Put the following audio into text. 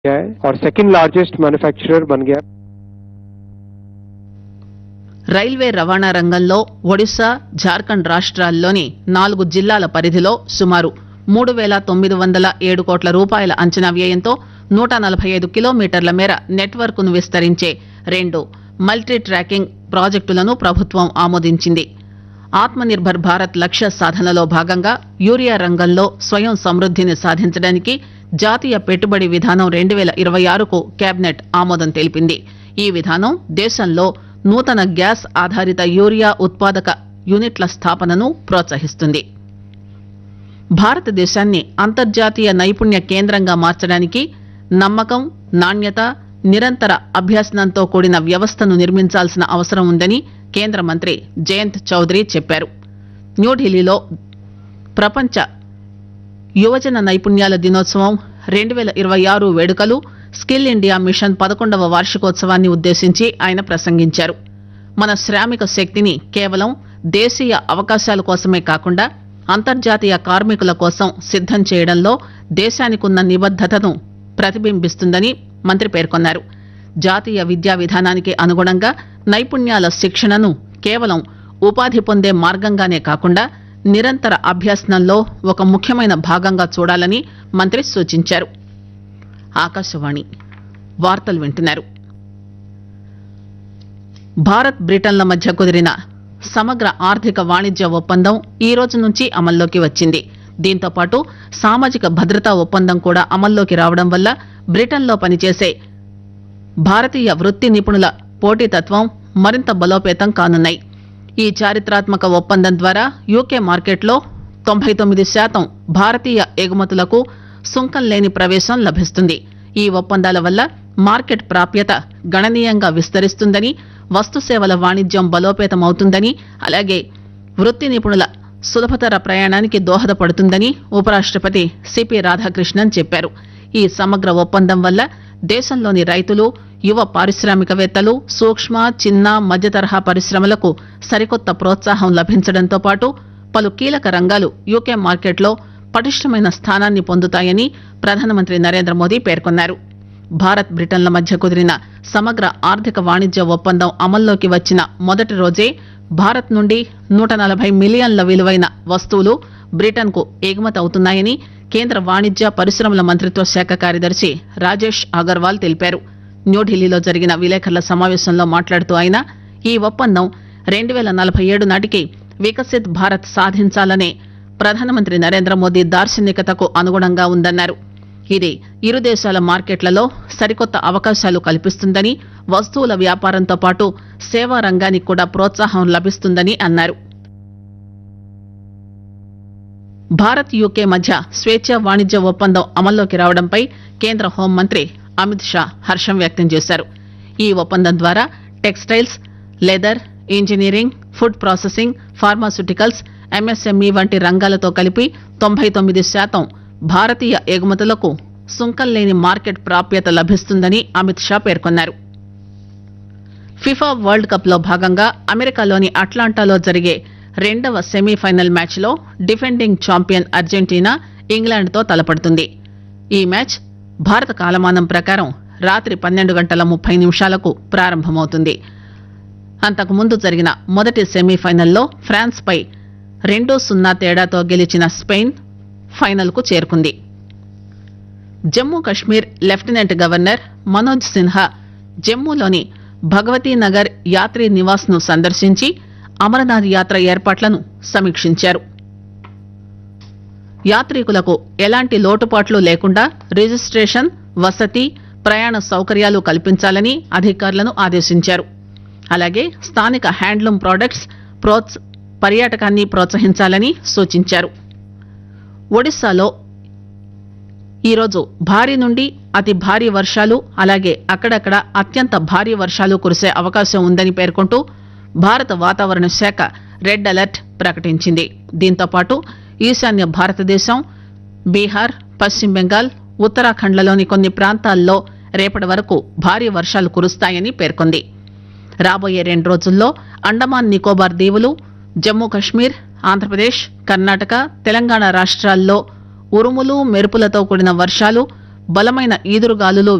गया है और सेकंड लार्जेस्ट मैन्युफैक्चरर बन गया రైల్వే రవాణా రంగంలో ఒడిశా జార్ఖండ్ రాష్ట్రాల్లోని నాలుగు జిల్లాల పరిధిలో సుమారు మూడు వేల తొమ్మిది వందల ఏడు కోట్ల రూపాయల అంచనా వ్యయంతో నూట నలభై ఐదు కిలోమీటర్ల మేర నెట్వర్క్ను విస్తరించే రెండు మల్టీ ట్రాకింగ్ ప్రాజెక్టులను ప్రభుత్వం ఆమోదించింది ఆత్మనిర్భర్ భారత్ లక్ష్య సాధనలో భాగంగా యూరియా రంగంలో స్వయం సమృద్ధిని సాధించడానికి జాతీయ పెట్టుబడి విధానం రెండు వేల ఇరవై ఆరుకు కేబినెట్ ఆమోదం తెలిపింది ఈ విధానం దేశంలో నూతన గ్యాస్ ఆధారిత యూరియా ఉత్పాదక యూనిట్ల స్థాపనను ప్రోత్సహిస్తుంది భారతదేశాన్ని అంతర్జాతీయ నైపుణ్య కేంద్రంగా మార్చడానికి నమ్మకం నాణ్యత నిరంతర అభ్యసనంతో కూడిన వ్యవస్థను నిర్మించాల్సిన అవసరం ఉందని కేంద్ర మంత్రి జయంత్ చౌదరి చెప్పారు న్యూఢిల్లీలో ప్రపంచ యువజన నైపుణ్యాల దినోత్సవం రెండు వేల ఇరవై ఆరు వేడుకలు స్కిల్ ఇండియా మిషన్ పదకొండవ వార్షికోత్సవాన్ని ఉద్దేశించి ఆయన ప్రసంగించారు మన శ్రామిక శక్తిని కేవలం దేశీయ అవకాశాల కోసమే కాకుండా అంతర్జాతీయ కార్మికుల కోసం సిద్దం చేయడంలో దేశానికున్న నిబద్దతను ప్రతిబింబిస్తుందని మంత్రి పేర్కొన్నారు జాతీయ విద్యా విధానానికి అనుగుణంగా నైపుణ్యాల శిక్షణను కేవలం ఉపాధి పొందే మార్గంగానే కాకుండా నిరంతర అభ్యసనంలో ఒక ముఖ్యమైన భాగంగా చూడాలని మంత్రి సూచించారు ఆకాశవాణి వార్తలు వింటున్నారు భారత్ బ్రిటన్ల మధ్య కుదిరిన సమగ్ర ఆర్థిక వాణిజ్య ఒప్పందం ఈ రోజు నుంచి అమల్లోకి వచ్చింది దీంతో పాటు సామాజిక భద్రతా ఒప్పందం కూడా అమల్లోకి రావడం వల్ల బ్రిటన్లో పనిచేసే భారతీయ వృత్తి నిపుణుల పోటీతత్వం మరింత బలోపేతం కానున్నాయి ఈ చారిత్రాత్మక ఒప్పందం ద్వారా యూకే మార్కెట్లో తొంభై తొమ్మిది శాతం భారతీయ ఎగుమతులకు సుంకం లేని ప్రవేశం లభిస్తుంది ఈ ఒప్పందాల వల్ల మార్కెట్ ప్రాప్యత గణనీయంగా విస్తరిస్తుందని వస్తు సేవల వాణిజ్యం బలోపేతమవుతుందని అలాగే వృత్తి నిపుణుల సులభతర ప్రయాణానికి దోహదపడుతుందని ఉపరాష్ట్రపతి సిపి రాధాకృష్ణన్ చెప్పారు ఈ సమగ్ర ఒప్పందం వల్ల దేశంలోని రైతులు యువ పారిశ్రామికవేత్తలు సూక్ష్మ చిన్న మధ్య తరహా పరిశ్రమలకు సరికొత్త ప్రోత్సాహం లభించడంతో పాటు పలు కీలక రంగాలు యూకే మార్కెట్లో పటిష్టమైన స్థానాన్ని పొందుతాయని ప్రధానమంత్రి నరేంద్ర మోదీ పేర్కొన్నారు భారత్ బ్రిటన్ల మధ్య కుదిరిన సమగ్ర ఆర్థిక వాణిజ్య ఒప్పందం అమల్లోకి వచ్చిన మొదటి రోజే భారత్ నుండి నూట నలభై మిలియన్ల విలువైన వస్తువులు బ్రిటన్కు ఎగుమతి అవుతున్నాయని కేంద్ర వాణిజ్య పరిశ్రమల మంత్రిత్వ శాఖ కార్యదర్శి రాజేష్ అగర్వాల్ తెలిపారు న్యూఢిల్లీలో జరిగిన విలేకరుల సమావేశంలో మాట్లాడుతూ ఆయన ఈ ఒప్పందం రెండు వేల నలభై ఏడు నాటికి వికసిత్ భారత్ సాధించాలనే ప్రధానమంత్రి నరేంద్ర మోదీ దార్శనికతకు అనుగుణంగా ఉందన్నారు ఇది ఇరు దేశాల మార్కెట్లలో సరికొత్త అవకాశాలు కల్పిస్తుందని వస్తువుల వ్యాపారంతో పాటు సేవా రంగానికి కూడా ప్రోత్సాహం లభిస్తుందని అన్నారు భారత్ యూకే మధ్య స్వేచ్ఛ వాణిజ్య ఒప్పందం అమల్లోకి రావడంపై కేంద్ర హోంమంత్రి అమిత్ షా హర్షం వ్యక్తం చేశారు ఈ ఒప్పందం ద్వారా textiles leather engineering food processing pharmaceuticals M S M E వంటి రంగాలతో కలిపి తొంభై తొమ్మిది శాతం భారతీయ ఎగుమతులకు సుంకం లేని మార్కెట్ ప్రాప్యత లభిస్తుందని అమిత్ షా పేర్కొన్నారు ఫిఫా వరల్డ్ కప్ లో భాగంగా అమెరికాలోని అట్లాంటాలో జరిగే రెండవ సెమీఫైనల్ మ్యాచ్ లో డిఫెండింగ్ ఛాంపియన్ అర్జెంటీనా ఇంగ్లాండ్తో తలపడుతుంది ఈ మ్యాచ్ భారత కాలమానం ప్రకారం రాత్రి పన్నెండు గంటల ముప్పై నిమిషాలకు ప్రారంభమవుతుంది అంతకుముందు జరిగిన మొదటి సెమీఫైనల్లో ఫ్రాన్స్ పై రెండు సున్నా తేడాతో గెలిచిన స్పెయిన్ ఫైనల్కు చేరుకుంది జమ్మూ కశ్మీర్ లెఫ్టినెంట్ గవర్నర్ మనోజ్ సిన్హా జమ్మూలోని భగవతీ నగర్ యాత్రి నివాస్ ను సందర్శించి అమరనాథ్ యాత్ర ఏర్పాట్లను సమీక్షించారు యాత్రికులకు ఎలాంటి లోటుపాట్లు లేకుండా రిజిస్ట్రేషన్ వసతి ప్రయాణ సౌకర్యాలు కల్పించాలని అధికారులను ఆదేశించారు అలాగే స్థానిక హ్యాండ్లూమ్ ప్రొడక్ట్స్ ప్రోత్స పర్యాటకాన్ని ప్రోత్సహించాలని సూచించారు ఒడిశాలో ఈరోజు భారీ నుండి అతి భారీ వర్షాలు అలాగే అక్కడక్కడ అత్యంత భారీ వర్షాలు కురిసే అవకాశం ఉందని పేర్కొంటూ భారత వాతావరణ శాఖ రెడ్ అలర్ట్ ప్రకటించింది దీంతో పాటు ఈశాన్య భారతదేశం బీహార్ పశ్చిమ బెంగాల్ ఉత్తరాఖండ్లలోని కొన్ని ప్రాంతాల్లో రేపటి వరకు భారీ వర్షాలు కురుస్తాయని పేర్కొంది రాబోయే రెండు రోజుల్లో అండమాన్ నికోబార్ దీవులు జమ్మూ కశ్మీర్ ఆంధ్రప్రదేశ్ కర్ణాటక తెలంగాణ రాష్ట్రాల్లో ఉరుములు మెరుపులతో కూడిన వర్షాలు బలమైన ఈదురుగాలులు